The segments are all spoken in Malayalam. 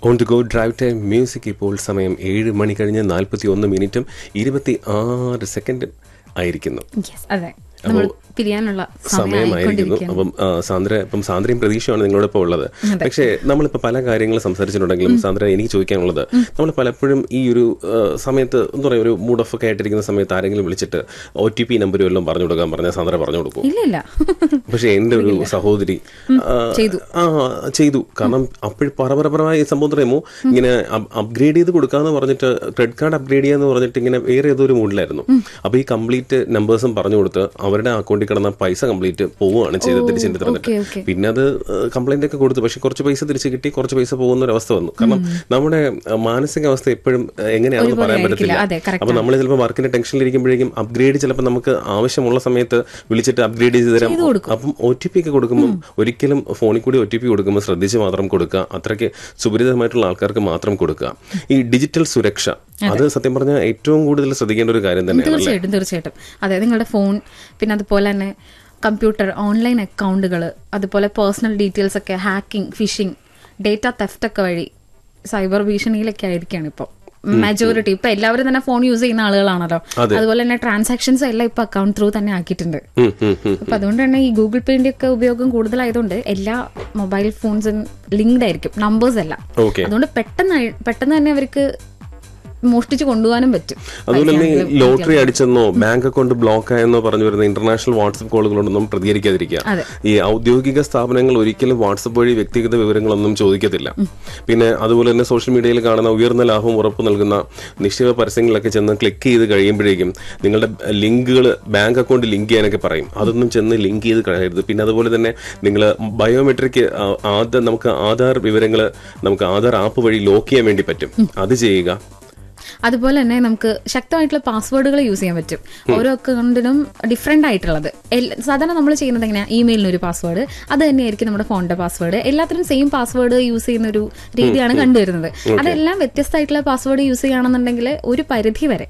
On the go drive time music ഇപ്പോൾ സമയം ഏഴ് മണി കഴിഞ്ഞ് നാൽപ്പത്തി ഒന്ന് മിനിറ്റും ഇരുപത്തി ആറ് സെക്കൻഡും ആയിരിക്കുന്നു Yes, അതെ നമ്മൾ പിരിയാനുള്ള സമയമായിരിക്കുന്നു സമയമായിക്കൊണ്ടിരിക്കുകയാണ് അപ്പം ആ, സാന്ദ്ര ഇപ്പം സാന്ദ്രയും പ്രതീക്ഷയാണ് നിങ്ങളോടൊപ്പം ഉള്ളത് പക്ഷേ നമ്മളിപ്പോൾ പല കാര്യങ്ങൾ സംസാരിച്ചിട്ടുണ്ടെങ്കിലും സാന്ദ്ര എനിക്ക് ചോദിക്കാനുള്ളത് നമ്മൾ പലപ്പോഴും ഈ ഒരു ആ, സമയത്ത് എന്താ പറയുക ഒരു മൂഡ് ഓഫ് ഒക്കെ ആയിട്ടിരിക്കുന്ന സമയത്ത് ആരെങ്കിലും വിളിച്ചിട്ട് ഒ ടി പി നമ്പർ വല്ലതും പറഞ്ഞു കൊടുക്കാൻ പറഞ്ഞാൽ സാന്ദ്ര പറഞ്ഞു കൊടുക്കും ഇല്ല ഇല്ല പക്ഷെ എന്റെ ഒരു സഹോദരി ആ, ചെയ്തു. ആ ചെയ്തു കാരണം അപ്പോഴും പറപരപരമായ ഈ സംഭവം പറയുമോ ഇങ്ങനെ അപ്ഗ്രേഡ് ചെയ്ത് കൊടുക്കാന്ന് പറഞ്ഞിട്ട് ക്രെഡിറ്റ് കാർഡ് അപ്ഗ്രേഡ് ചെയ്യാന്ന് പറഞ്ഞിട്ട് ഇങ്ങനെ വേറെ ഏതോ ഒരു മൂഡിലായിരുന്നു അപ്പൊ ഈ കംപ്ലീറ്റ് നമ്പേഴ്സും പറഞ്ഞു കൊടുത്ത് അവരുടെ അക്കൗണ്ടിൽ കിടന്ന പൈസ കംപ്ലീറ്റ് പോവുകയാണ് ചെയ്തത് തിരിച്ചെന്റെ ഓക്കെ തന്നിട്ട് ഓക്കെ പിന്നെ അത് കംപ്ലൈന്റ് ഒക്കെ കൊടുത്തു പക്ഷെ കുറച്ച് പൈസ തിരിച്ച് കിട്ടി കുറച്ച് പൈസ പോകുന്ന ഒരു അവസ്ഥ വന്നു കാരണം നമ്മുടെ ആ, മാനസികാവസ്ഥ എപ്പോഴും ആ, എങ്ങനെയാണെന്ന് ഒരുപോലെ പറയാൻ ആയിരിക്കില്ല. പറ്റത്തില്ല അതെ, correct അപ്പൊ നമ്മൾ ചിലപ്പോൾ വർക്കിന്റെ ടെൻഷനിലിരിക്കുമ്പോഴേക്കും അപ്ഗ്രേഡ് ചിലപ്പോൾ നമുക്ക് ആവശ്യമുള്ള സമയത്ത് വിളിച്ചിട്ട് അപ്ഗ്രേഡ് ചെയ്ത് തരാം അപ്പം ഒ ടി പി ഒക്കെ കൊടുക്കുമ്പോൾ ഒരിക്കലും ഫോണിൽ കൂടി ഒ ടി പി കൊടുക്കുമ്പോൾ ശ്രദ്ധിച്ച് മാത്രം കൊടുക്കുക അത്രയ്ക്ക് സുപരിതമായിട്ടുള്ള ആൾക്കാർക്ക് മാത്രം കൊടുക്കുക ഈ ഡിജിറ്റൽ സുരക്ഷ അത് സത്യം പറഞ്ഞാൽ ഏറ്റവും കൂടുതൽ ശ്രദ്ധിക്കേണ്ട ഒരു കാര്യം തന്നെയാണ് അല്ലേ തീർച്ചയായിട്ടും തീർച്ചയായിട്ടും അതെ നിങ്ങളുടെ ഫോൺ പിന്നെ അതുപോലെ തന്നെ കമ്പ്യൂട്ടർ ഓൺലൈൻ അക്കൗണ്ടുകൾ അതുപോലെ പേഴ്സണൽ ഡീറ്റെയിൽസ് ഒക്കെ ഹാക്കിംഗ് ഫിഷിംഗ് ഡേറ്റ തെഫ്റ്റ് ഒക്കെ വഴി സൈബർ ഭീഷണിയിലൊക്കെ ആയിരിക്കാണ് ഇപ്പോൾ മെജോറിറ്റി ഇപ്പൊ എല്ലാവരും തന്നെ ഫോൺ യൂസ് ചെയ്യുന്ന ആളുകളാണല്ലോ അതുപോലെ തന്നെ ട്രാൻസാക്ഷൻസ് എല്ലാം ഇപ്പൊ അക്കൗണ്ട് ത്രൂ തന്നെ ആക്കിയിട്ടുണ്ട് ഉം, ഉം, ഉം. അപ്പൊ അതുകൊണ്ട് തന്നെ ഈ ഗൂഗിൾ പേന്റെ ഒക്കെ ഉപയോഗം കൂടുതലായതുകൊണ്ട് എല്ലാ മൊബൈൽ ഫോൺസും ലിങ്ക്ഡ് ആയിരിക്കും നമ്പേഴ്സ് എല്ലാം ഓക്കെ അതുകൊണ്ട് പെട്ടെന്ന് അഴി- പെട്ടെന്ന് തന്നെ അവർക്ക് മോഷ്ടിച്ച് കൊണ്ടുപോകാനും പറ്റും അതുപോലെ തന്നെ ഈ ലോട്ടറി അടിച്ചെന്നോ ബാങ്ക് അക്കൗണ്ട് ബ്ലോക്ക് ആയെന്നോ പറഞ്ഞു വരുന്ന ഇന്റർനാഷണൽ വാട്സപ്പ് കോളുകളൊന്നും പ്രതികരിക്കാതിരിക്കുക അതെ. ഈ ഔദ്യോഗിക സ്ഥാപനങ്ങൾ ഒരിക്കലും വാട്സപ്പ് വഴി വ്യക്തിഗത വിവരങ്ങളൊന്നും ചോദിക്കത്തില്ല പിന്നെ അതുപോലെ തന്നെ സോഷ്യൽ മീഡിയയിൽ കാണുന്ന ഉയർന്ന ലാഭം ഉറപ്പ് നൽകുന്ന നിശ്ചിത പരസ്യങ്ങളിലൊക്കെ ചെന്ന് ക്ലിക്ക് ചെയ്ത് കഴിയുമ്പോഴേക്കും നിങ്ങളുടെ ലിങ്കുകൾ ബാങ്ക് അക്കൗണ്ട് ലിങ്ക് ചെയ്യാനൊക്കെ പറയും അതൊന്നും ചെന്ന് ലിങ്ക് ചെയ്ത് കഴിയരുത് പിന്നെ അതുപോലെ തന്നെ നിങ്ങൾ ബയോമെട്രിക് ആധാർ നമുക്ക് ആധാർ വിവരങ്ങൾ നമുക്ക് ആധാർ ആപ്പ് വഴി ലോക്ക് ചെയ്യാൻ വേണ്ടി പറ്റും അത് ചെയ്യുക അതുപോലെ തന്നെ നമുക്ക് ശക്തമായിട്ടുള്ള പാസ്വേഡുകൾ യൂസ് ചെയ്യാൻ പറ്റും ഓരോ അക്കൗണ്ടിനും ഡിഫറെന്റ് ആയിട്ടുള്ളത് എല്ല- സാധാരണ നമ്മൾ ചെയ്യുന്നത് എങ്ങനെയാ ഇമെയിലിന് ഒരു പാസ്വേഡ് അത് തന്നെയായിരിക്കും നമ്മുടെ ഫോണിന്റെ പാസ്വേഡ് എല്ലാത്തിനും സെയിം പാസ്വേഡ് യൂസ് ചെയ്യുന്ന ഒരു രീതിയാണ് കണ്ടുവരുന്നത് അതെല്ലാം വ്യത്യസ്തമായിട്ടുള്ള പാസ്വേഡ് യൂസ് ചെയ്യുകയാണെന്നുണ്ടെങ്കിൽ ഒരു പരിധി വരെ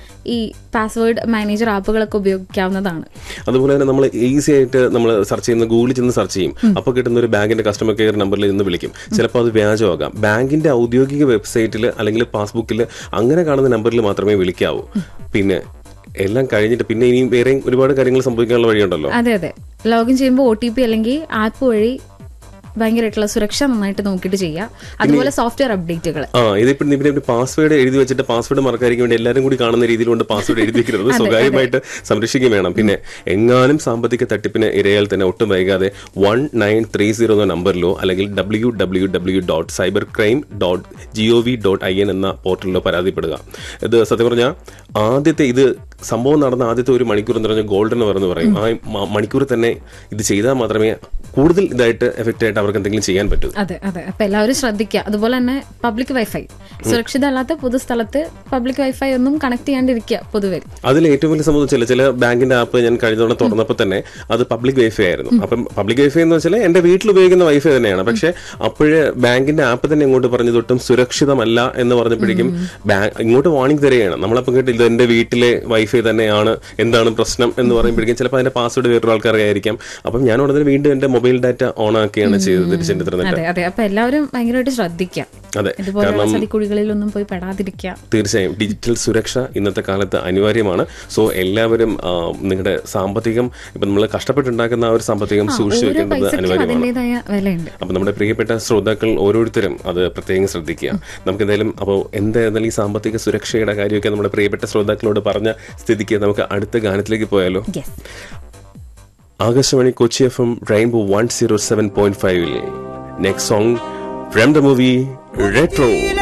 ഈ പാസ്വേഡ് മാനേജർ ആപ്പുകളൊക്കെ ഉപയോഗിക്കാവുന്നതാണ് അതുപോലെ തന്നെ നമ്മൾ ഈസി ആയിട്ട് നമ്മൾ സെർച്ച് ചെയ്യുന്ന ഗൂഗിളിൽ ചെന്ന് സെർച്ച് ചെയ്യും അപ്പോൾ കിട്ടുന്ന ഒരു ബാങ്കിന്റെ കസ്റ്റമർ കെയർ നമ്പറിൽ നിന്ന് വിളിക്കും ചിലപ്പോൾ അത് വ്യാജമാകാം ബാങ്കിന്റെ ഔദ്യോഗിക വെബ്സൈറ്റിൽ അല്ലെങ്കിൽ പാസ്ബുക്കിൽ അങ്ങനെ കാണുന്ന നമ്പറിൽ മാത്രമേ വിളിക്കാവൂ പിന്നെ എല്ലാം കഴിഞ്ഞിട്ട് പിന്നെ ഇനിയും വേറെയും ഒരുപാട് കാര്യങ്ങൾ സംഭവിക്കാനുള്ള വഴിയുണ്ടല്ലോ അതെ അതെ ലോഗിൻ ചെയ്യുമ്പോൾ ഒ ടി പി അല്ലെങ്കിൽ ആപ്പ് വഴി ഭയങ്കരമായിട്ടുള്ള സുരക്ഷ നന്നായിട്ട് നോക്കിയിട്ട് ചെയ്യുക അതുപോലെ സോഫ്റ്റ്വെയർ അപ്ഡേറ്റുകൾ ആ ഇതിപ്പോ ഇതിന്റെ പാസ്വേഡ് എഴുതി വെച്ചിട്ട് പാസ്വേഡ് മറക്കാതിരിക്കാൻ വേണ്ടി എല്ലാവരും കൂടി കാണുന്ന രീതിയിലുകൊണ്ട് പാസ്വേഡ് എഴുതി വെക്കുന്നത് സ്വകാര്യമായിട്ട് സംരക്ഷിക്കുകയും വേണം പിന്നെ എങ്ങാനും സാമ്പത്തിക തട്ടിപ്പിന് ഇരയാൽ തന്നെ ഒട്ടും വൈകാതെ വൺ നയൻ ത്രീ സീറോ എന്ന നമ്പറിലോ അല്ലെങ്കിൽ W W W dot cyber crime dot G O V dot I N എന്ന പോർട്ടലിലോ പരാതിപ്പെടുക ഇത് സത്യം പറഞ്ഞാൽ ആദ്യത്തെ ഇത് സംഭവം നടന്ന ആദ്യത്തെ ഒരു മണിക്കൂർ എന്ന് പറഞ്ഞാൽ ഗോൾഡൻ എന്ന് പറയുന്നത് പറയും ആ മ- മണിക്കൂർ തന്നെ ഇത് ചെയ്താൽ മാത്രമേ കൂടുതൽ ഇതായിട്ട് എഫക്റ്റ് ആയിട്ട് അവർക്ക് എന്തെങ്കിലും ചെയ്യാൻ പറ്റൂ അതെ അതെ അപ്പൊ എല്ലാവരും ശ്രദ്ധിക്കുക അതുപോലെ തന്നെ പബ്ലിക് വൈഫൈ സുരക്ഷിതമല്ലാത്ത പൊതുസ്ഥലത്ത് പബ്ലിക് വൈഫൈ ഒന്നും കണക്ട് ചെയ്യാണ്ടിരിക്കുക പൊതുവെ അതിൽ ഏറ്റവും വലിയ സംഭവം ചില ചില ബാങ്കിന്റെ ആപ്പ് ഞാൻ കഴിഞ്ഞ തവണ തുറന്നപ്പോൾ തന്നെ അത് പബ്ലിക് വൈഫൈ ആയിരുന്നു അപ്പം പബ്ലിക് വൈഫൈ എന്ന് വെച്ചാൽ എന്റെ വീട്ടിൽ ഉപയോഗിക്കുന്ന വൈഫൈ തന്നെയാണ് പക്ഷെ അപ്പോഴേ ബാങ്കിന്റെ ആപ്പ് തന്നെ ഇങ്ങോട്ട് പറഞ്ഞത് ഒട്ടും സുരക്ഷിതമല്ല എന്ന് പറഞ്ഞപ്പോഴേക്കും ബാങ്ക് ഇങ്ങോട്ട് വാണിംഗ് തരികയാണ് നമ്മളപ്പം കേട്ട് ഇത് എന്റെ വീട്ടിലെ വൈഫൈ തന്നെയാണ് എന്താണ് പ്രശ്നം എന്ന് പറയുമ്പോഴേക്കും ചിലപ്പോൾ അതിന്റെ പാസ്വേഡ് വേറൊരു ആൾക്കാർക്കായിരിക്കാം അപ്പം ഞാൻ ഉടനെ വീണ്ടും എന്റെ മൊബൈൽ ഡാറ്റ ഓൺ ആക്കിയാണ് ചെയ്തത് തിരിച്ചെന്റെ തന്നിട്ട് അതെ അതെ അപ്പൊ എല്ലാവരും ഭയങ്കരമായിട്ട് ശ്രദ്ധിക്കുക അതെ ഇതുപോലുള്ള ചതിക്കുഴികളിലൊന്നും പോയി പെടാതിരിക്കുക തീർച്ചയായും ഡിജിറ്റൽ സുരക്ഷ ഇന്നത്തെ കാലത്ത് അനിവാര്യമാണ് സോ എല്ലാവരും ആ, നിങ്ങളുടെ സാമ്പത്തികം ഇപ്പൊ നമ്മൾ കഷ്ടപ്പെട്ടുണ്ടാക്കുന്ന ആ ഒരു സാമ്പത്തികം സൂക്ഷിച്ചു ഓരോ വെക്കേണ്ടത് പൈസയ്ക്കും അനിവാര്യമാണ് അതിൻ്റെതായ വിലയുണ്ട് അപ്പൊ നമ്മുടെ പ്രിയപ്പെട്ട ശ്രോതാക്കൾ ഓരോരുത്തരും അത് പ്രത്യേകം ശ്രദ്ധിക്കുക നമുക്ക് എന്തായാലും അപ്പോൾ എന്തായാലും ഈ സാമ്പത്തിക സുരക്ഷയുടെ കാര്യമൊക്കെ നമ്മുടെ പ്രിയപ്പെട്ട ശ്രോതാക്കളോട് പറഞ്ഞ സ്ഥിതിക്ക് നമുക്ക് അടുത്ത ഗാനത്തിലേക്ക് പോയാലോ yes Akashvani Kochi F M rainbow one zero seven point ഫൈവിൽ next song from the movie retro